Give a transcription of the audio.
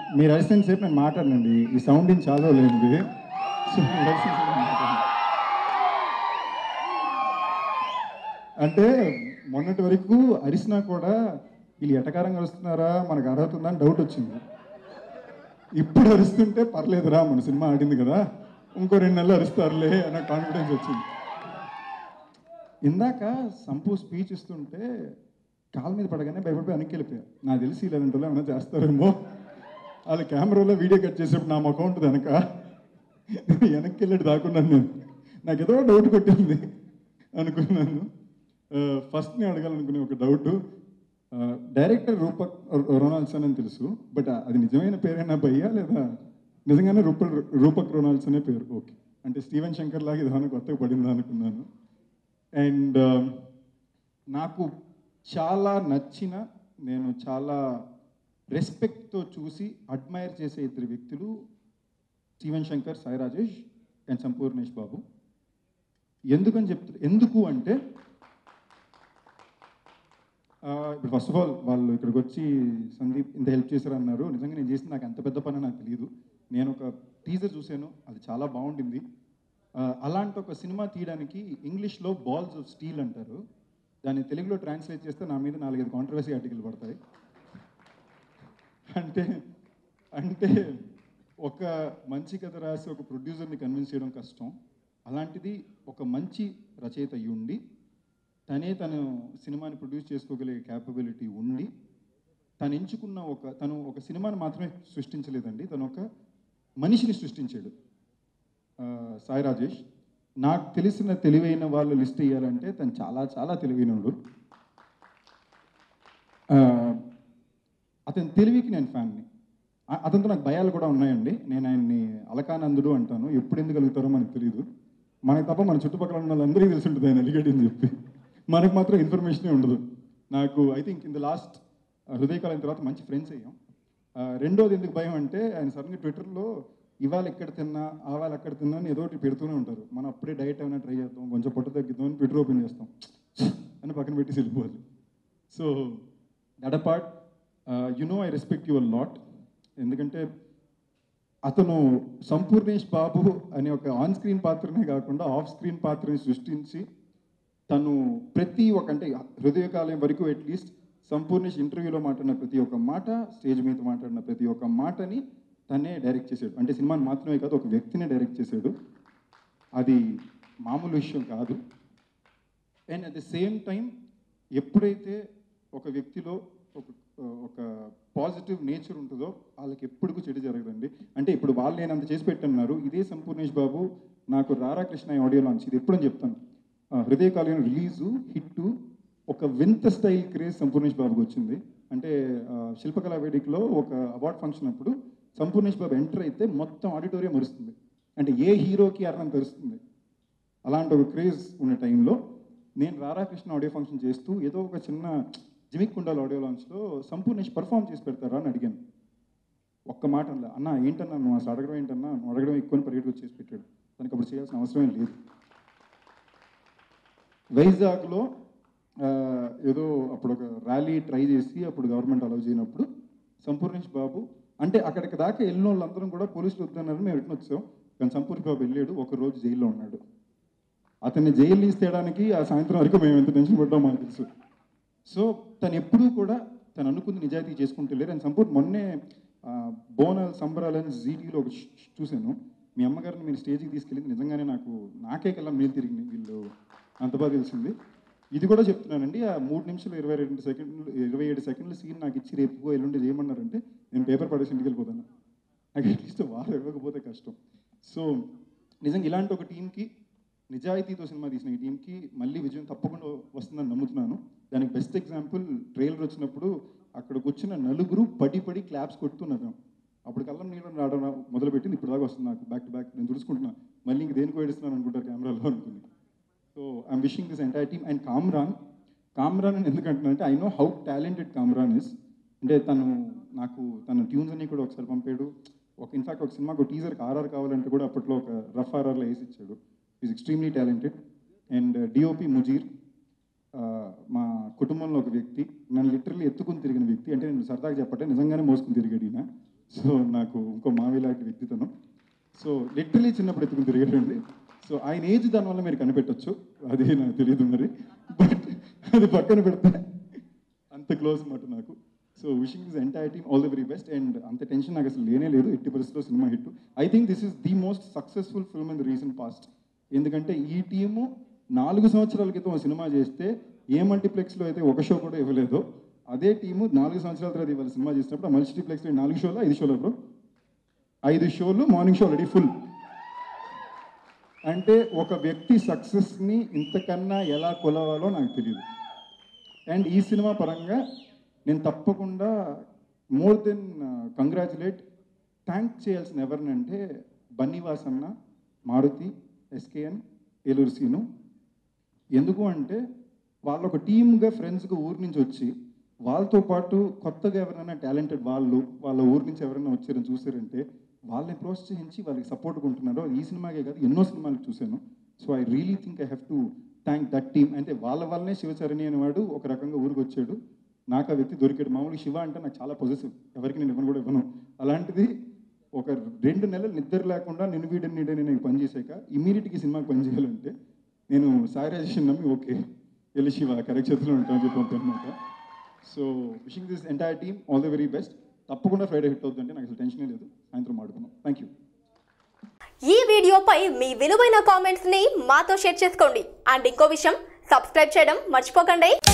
మీరు అరిసిన సేపు నేను మాట్లాడనండి ఈ సౌండింగ్ చాలా లేనిది సో మీరు అరిసిన సేపు నేను మాట్లాడను. అంటే మొన్నటి వరకు అరిసినా కూడా వీళ్ళు ఎటకారంగా అరుస్తున్నారా మనకు అర్హత ఉందా అని డౌట్ వచ్చింది ఇప్పుడు అరుస్తుంటే పర్లేదురా మన సినిమా ఆడింది కదా ఇంకో రెండు నెలలు అరుస్తారులే అన్న కాన్ఫిడెన్స్ వచ్చింది ఇందాక సంపు స్పీచ్ ఇస్తుంటే కాళ్ళ మీద పడగానే భయపడిపోయి వెనక్కి వెళ్ళిపోయారు నాకు తెలిసి ఇలాంటి వాళ్ళు ఏమైనా చేస్తారేమో వాళ్ళు కెమెరాలో వీడియో కట్ చేసేప్పుడు నా ముఖం ఉంటుంది వెనక వెనక్కి వెళ్ళి దాక్కున్నాను నేను నాకు ఏదో డౌట్ కొట్టింది అనుకున్నాను ఫస్ట్ నేను అడగాలనుకునే ఒక డౌట్ డైరెక్టర్ రూపక్ రొనాల్డ్సన్ అని తెలుసు బట్ అది నిజమైన పేరేనా భయ్యా లేదా నిజంగానే రూప రూపక్ రొనాల్డ్స్ అనే పేరు ఓకే అంటే స్టీవెన్ శంకర్ లాగా ఇది ఏమైనా కొత్తగా పడిందా అనుకున్నాను అండ్ నాకు చాలా నచ్చిన నేను చాలా రెస్పెక్ట్తో చూసి అడ్మైర్ చేసే ఇద్దరు వ్యక్తులు స్టీవెన్ శంకర్ సాయి రాజేష్ అండ్ సంపూర్ణేష్ బాబు ఎందుకని చెప్తారు ఎందుకు అంటే ఆ, ఇప్పుడు ఫస్ట్ ఆఫ్ ఆల్ వాళ్ళు ఇక్కడికి వచ్చి సందీప్ ఇంత హెల్ప్ చేశారు అన్నారు నిజంగా నేను చేసింది నాకు అంత పెద్ద పని నాకు తెలియదు నేను ఒక టీజర్ చూశాను అది చాలా బాగుండింది ఆ, అలాంటి ఒక సినిమా తీయడానికి ఇంగ్లీష్లో బాల్స్ ఆఫ్ స్టీల్ అంటారు దాన్ని తెలుగులో ట్రాన్స్లేట్ చేస్తే నా మీద నాలుగైదు కాంట్రవర్సీ ఆర్టికల్ పడతాయి అంటే అంటే ఒక మంచి కథ రాసి ఒక ప్రొడ్యూసర్ని కన్విన్స్ చేయడం కష్టం అలాంటిది ఒక మంచి రచయిత అయి ఉండి తనే తను సినిమాని ప్రొడ్యూస్ చేసుకోగలిగే క్యాపబిలిటీ ఉండి తను ఎంచుకున్న ఒక తను ఒక సినిమాని మాత్రమే సృష్టించలేదండి తను ఒక మనిషిని సృష్టించాడు ఆ, సాయి రాజేష్ నాకు తెలిసిన తెలివైన వాళ్ళు లిస్ట్ ఇవ్వాలంటే తను చాలా చాలా తెలివైనడు ఆ, అతని తెలివికి నేను ఫ్యాన్ని ఆ- అతనితో నాకు భయాలు కూడా ఉన్నాయండి నేను ఆయన్ని అలకానందుడు అంటాను ఎప్పుడు ఎందుకు కలుగుతారో మనకు తెలియదు మనకు తప్ప మన చుట్టుపక్కల ఉన్న వాళ్ళందరికీ తెలిసి ఉంటుంది ఆయన అలిగేటి అని చెప్పి మనకు మాత్రం ఇన్ఫర్మేషనే ఉండదు నాకు I think in the last హృదయకాలం తర్వాత మంచి ఫ్రెండ్స్ అయ్యాం ఆ, రెండోది ఎందుకు భయం అంటే ఆయన సడన్గా ట్విట్టర్లో ఇవాళ ఎక్కడ తిన్నా ఆవాళ అక్కడ తిన్నా అని ఏదో ఒకటి పెడుతూనే ఉంటారు మనం అప్పుడే డైట్ ఏమైనా ట్రై చేద్దాం కొంచెం పొట్ట తగ్గిద్దాం అని ట్విట్టర్ ఓపెన్ చేస్తాం అని పక్కన పెట్టి వెళ్ళిపోవాలి so that apart you know I respect your lot ఎందుకంటే అతను సంపూర్ణేష్ బాబు అనే ఒక ఆన్ స్క్రీన్ పాత్రనే కాకుండా ఆఫ్ స్క్రీన్ పాత్రని సృష్టించి తను ప్రతి ఒక్క అంటే హృదయకాలం వరకు అట్లీస్ట్ సంపూర్ణేష్ ఇంటర్వ్యూలో మాట్లాడిన ప్రతి ఒక్క మాట స్టేజ్ మీద మాట్లాడిన ప్రతి ఒక్క మాటని తనే డైరెక్ట్ చేశాడు అంటే సినిమాని మాత్రమే కాదు ఒక వ్యక్తినే డైరెక్ట్ చేశాడు అది మామూలు విషయం కాదు and at the same time ఎప్పుడైతే ఒక వ్యక్తిలో ఒక ఒక పాజిటివ్ నేచర్ ఉంటుందో వాళ్ళకి ఎప్పటికూ చెడు జరగదండి అంటే ఇప్పుడు వాళ్ళు నేను అంత చేసి పెట్టన్నారు ఇదే సంపూర్ణేష్ బాబు నాకు రారా కృష్ణ ఆడియో లాంచ్ ఇది ఎప్పుడని చెప్తాను ఆ, హృదయ కాలం రిలీజు హిట్ ఒక వింత స్టైల్ క్రేజ్ సంపూర్ణేష్ బాబుకి వచ్చింది అంటే ఆ, శిల్పకళా వేదికలో ఒక అవార్డ్ ఫంక్షన్ అప్పుడు సంపూర్ణేష్ బాబు ఎంటర్ అయితే మొత్తం ఆడిటోరియం మరుస్తుంది అంటే ఏ హీరోకి అర్థం తెలుస్తుంది అలాంటి ఒక క్రేజ్ ఉన్న టైంలో నేను రాధాకృష్ణ ఆడియో ఫంక్షన్ చేస్తూ ఏదో ఒక చిన్న జిమిక్ కుండాల ఆడియో లాంచ్లో సంపూర్ణేష్ పర్ఫామ్ చేసి పెడతారా అని అడిగాను ఒక్క మాట అనలే అన్న ఏంటన్నా నువ్వు అసలు అడగడం ఏంటన్నా నువ్వు అడగడం ఎక్కువ పరిగెట్టుకు చేసి పెట్టాడు దానికి అప్పుడు చేయాల్సిన అవసరమే లేదు వైజాగ్లో ఆ, ఏదో అప్పుడు ఒక ర్యాలీ ట్రై చేసి అప్పుడు గవర్నమెంట్ అలౌ చేయనప్పుడు సంపూర్ణేష్ బాబు అంటే అక్కడికి దాకా వెళ్ళిన వాళ్ళందరం కూడా పోలీసులు వద్దన్నారు మేము రిటర్న్ వచ్చాం కానీ సంపూర్ణ బాబు వెళ్ళాడు ఒక రోజు జైల్లో ఉన్నాడు అతన్ని జైలు తీసి తేయడానికి ఆ సాయంత్రం వరకు మేము ఎంత టెన్షన్ పడ్డామో మాకు తెలుసు సో తను ఎప్పుడూ కూడా తను అనుకుంది నిజాయితీ చేసుకుంటూ లేరు అండ్ సంపూర్ణ మొన్నే ఆ, బోనాల్ సంబరాలని జీటీలో ఒక ష్- ష్ చూశాను మీ అమ్మగారిని మీరు స్టేజ్కి తీసుకెళ్ళింది నిజంగానే నాకు నాకే కల్లా మేలు తిరిగింది వీళ్ళు అంత బాగా తెలిసింది ఇది కూడా చెప్తున్నానండి ఆ మూడు నిమిషాలు ఇరవై రెండు సెకండ్లు ఇరవై ఏడు సెకండ్లు సీన్ నాకు ఇచ్చి రేపు ఎల్లుండి చేయమన్నారంటే నేను పేపర్ పడేసి ఇంటికి వెళ్ళిపోతాను నాకు అట్లీస్ట్ వారు ఇవ్వకపోతే కష్టం సో నిజంగా ఇలాంటి ఒక టీంకి నిజాయితీతో సినిమా తీసిన ఈ టీంకి మళ్ళీ విజయం తప్పకుండా వస్తుందని నమ్ముతున్నాను దానికి బెస్ట్ ఎగ్జాంపుల్ ట్రైలర్ వచ్చినప్పుడు అక్కడికి వచ్చిన నలుగురు పడి పడి క్లాప్స్ కొడుతున్నారు అప్పుడు కళ్ళం నీళ్ళు రావడం మొదలుపెట్టింది ఇప్పుడు దాకా వస్తుంది నాకు బ్యాక్ టు బ్యాక్ నేను తుడుచుకుంటున్నా మళ్ళీ ఇంక దేనికి ఏడుస్తున్నాను అనుకుంటారు కెమెరాలో అనుకుని so I'm wishing this entire team and Kamran Kamran అని ఎందుకు అంటున్నానంటే I know how talented Kamran is అంటే తను నాకు తన ట్యూన్స్ అన్ని కూడా ఒకసారి పంపాడు ఒక ఇన్ఫాక్ట్ ఒక సినిమాకు టీజర్కి ఆర్ఆర్ కావాలంటే కూడా అప్పట్లో ఒక రఫ్ ఆర్ఆర్లో వేసి ఇచ్చాడు is extremely talented and DOP ముజీర్ ఆ, మా కుటుంబంలో ఒక వ్యక్తి నన్ను లిటరల్లీ ఎత్తుకుని తిరిగిన వ్యక్తి అంటే నేను సరదాగా చెప్పంటే నిజంగానే మోసుకుని తిరిగాడు ఈయన సో నాకు ఇంకో మావి లాంటి వ్యక్తితనం సో లిటరలీ చిన్నప్పుడు ఎత్తుకుని తిరిగాడండి సో ఆయన ఏజ్ దానివల్ల మీరు కనిపెట్టొచ్చు అది నాకు తెలియదు మరి బట్ అది పక్కన పెడితే అంత క్లోజ్ మాట నాకు so wishing this entire team all the very best and అంత టెన్షన్ నాకు అసలు లేనే లేదు ఎట్టి పరిస్థితిలో cinema hit I think this is the most successful film in the recent past ఎందుకంటే ఈ టీము నాలుగు సంవత్సరాల క్రితం ఒక సినిమా చేస్తే ఏ మల్టీప్లెక్స్లో అయితే ఒక షో కూడా ఇవ్వలేదో అదే టీము నాలుగు సంవత్సరాల తర్వాత ఇవాళ సినిమా చేసినప్పుడు ఆ మల్టీప్లెక్స్లో నాలుగు షోలు ఐదు షోలు బ్రో ఐదు షోలు మార్నింగ్ షో ఆల్రెడీ ఫుల్ అంటే ఒక వ్యక్తి సక్సెస్ని ఇంతకన్నా ఎలా కొలవాలో నాకు తెలియదు అండ్ ఈ సినిమా పరంగా నేను తప్పకుండా మోర్ దెన్ కంగ్రాచులేట్ థ్యాంక్ చేయాల్సిన ఎవరినంటే బన్నీవాస్ అన్న మారుతి ఎస్కేఎన్ ఏలూరు సీను ఎందుకు అంటే వాళ్ళు ఒక టీమ్గా ఫ్రెండ్స్గా ఊరి నుంచి వచ్చి వాళ్ళతో పాటు కొత్తగా ఎవరైనా టాలెంటెడ్ వాళ్ళు వాళ్ళ ఊరి నుంచి ఎవరైనా వచ్చారని చూసారంటే వాళ్ళని ప్రోత్సహించి వాళ్ళకి సపోర్ట్గా ఉంటున్నారో ఈ సినిమాకే కాదు ఎన్నో సినిమాలకు చూశాను so I really think I have to thank that team అంటే వాళ్ళ వల్లనే శివచరణి అనేవాడు ఒక రకంగా ఊరికి వచ్చాడు నాకు ఆ వ్యక్తి దొరికాడు మామూలుగా శివ అంటే నాకు చాలా పొజిటివ్ ఎవరికి నేను ఇవ్వను కూడా ఇవ్వను అలాంటిది ఒక రెండు నెలలు నిద్ర లేకుండా నిన్ను వీడని నీడని నేను పనిచేసాక ఇమీడియట్గా ఈ సినిమాకి పని చేయాలంటే నేను సాయి రాజేషన్ నమ్మి ఓకే వెళ్ళి శివ కరెక్ట్ చేతిలో ఉంటామని చెప్పి అనమాట so wishing this entire team all the very best తప్పకుండా ఫ్రైడే హిట్ అవుతుందంటే నాకు అసలు టెన్షనే లేదు సాయంత్రం ఆడుకున్నాం థ్యాంక్ యూ ఈ వీడియోపై మీ విలువైన కామెంట్స్ ని మాతో షేర్ చేసుకోండి అండ్ ఇంకో విషయం సబ్స్క్రైబ్ చేయడం మర్చిపోకండి